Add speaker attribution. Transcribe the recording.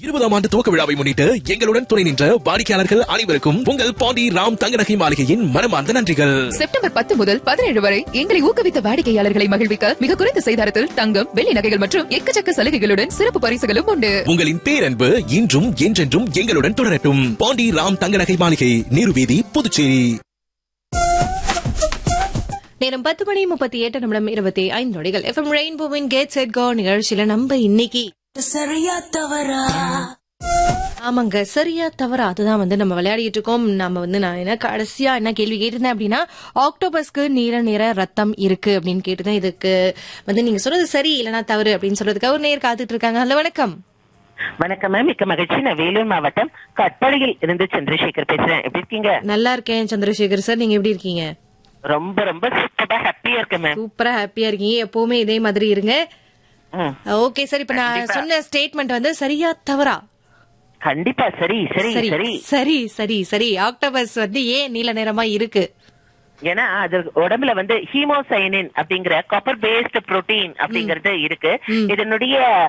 Speaker 1: இருபதாம் ஆண்டு துவக்க விழாவை முன்னிட்டு எங்களுடன் துணை நின்ற வாடிக்கையாளர்கள் அனைவருக்கும் உங்கள் பாண்டி ராம் தங்கநகை மாளிகையின் மனமார்ந்த நன்றிகள்
Speaker 2: செப்டம்பர் பத்து முதல் பதினேழு வரை எங்களை ஊக்குவித்த வாடிக்கையாளர்களை மகிழ்விக்க மிக குறைந்த செய்தாரத்தில் தங்கம் வெள்ளி நகைகள் மற்றும் எக்கச்சக்க சலுகைகளுடன் சிறப்பு பரிசுகளும் உண்டு
Speaker 1: உங்களின் பேரன்பு இன்றும் என்றென்றும் எங்களுடன் தொடரட்டும் பாண்டி ராம் தங்கநகை மாளிகை நீருவீதி புதுச்சேரி
Speaker 3: நேரம் பத்து மணி முப்பத்தி எட்டு நிமிடம் இருபத்தி ஐந்து நொடிகள் எஃப்எம் ரெயின்போவின் கேட் செட் கோ நிகழ்ச்சியில நம்ம இன்னைக்கு
Speaker 4: சரியா தவறா
Speaker 3: ஆமாங்க சரியா தவறா அதுதான் வந்து நம்ம விளையாடிட்டு இருக்கோம் நம்ம வந்து நான் என்ன கடைசியா என்ன கேள்வி கேட்டிருந்தேன் அப்படின்னா ஆக்டோபஸ்க்கு நீல நிற ரத்தம் இருக்கு அப்படின்னு கேட்டிருந்தேன் இதுக்கு வந்து நீங்க சொல்றது சரி இல்லைன்னா தவறு அப்படின்னு சொல்றதுக்கு ஒரு நேர் காத்துட்டு இருக்காங்க ஹலோ வணக்கம்
Speaker 5: வணக்கம் மேம் மிக்க மகிழ்ச்சி நான் வேலூர் மாவட்டம் கட்பாடியில் இருந்து சந்திரசேகர் பேசுறேன் எப்படி இருக்கீங்க
Speaker 3: நல்லா இருக்கேன் சந்திரசேகர் சார் நீங்க எப்படி இருக்கீங்க
Speaker 5: ரொம்ப ரொம்ப சூப்பரா ஹாப்பியா இருக்கேன் மேம்
Speaker 3: சூப்பரா ஹாப்பியா இருக்கீங்க எப்பவுமே இதே மாதிரி இருங்க
Speaker 5: ம்.
Speaker 3: ஓகே சார் இப்ப நான்
Speaker 5: கண்டிப்பா.
Speaker 3: சொன்ன ஸ்டேட்மெண்ட் வந்து சரியா தவறா
Speaker 5: கண்டிப்பா சரி சரி
Speaker 3: சரி
Speaker 5: சரி
Speaker 3: சரி சரி சரி ஆக்டோபஸ் வந்து ஏன் நீல நிறமா இருக்கு
Speaker 5: ஏன்னா அது உடம்புல வந்து ஹீமோசைனின் அப்படிங்கிற காப்பர் பேஸ்ட் புரோட்டீன் அப்படிங்கறது இருக்கு இதனுடைய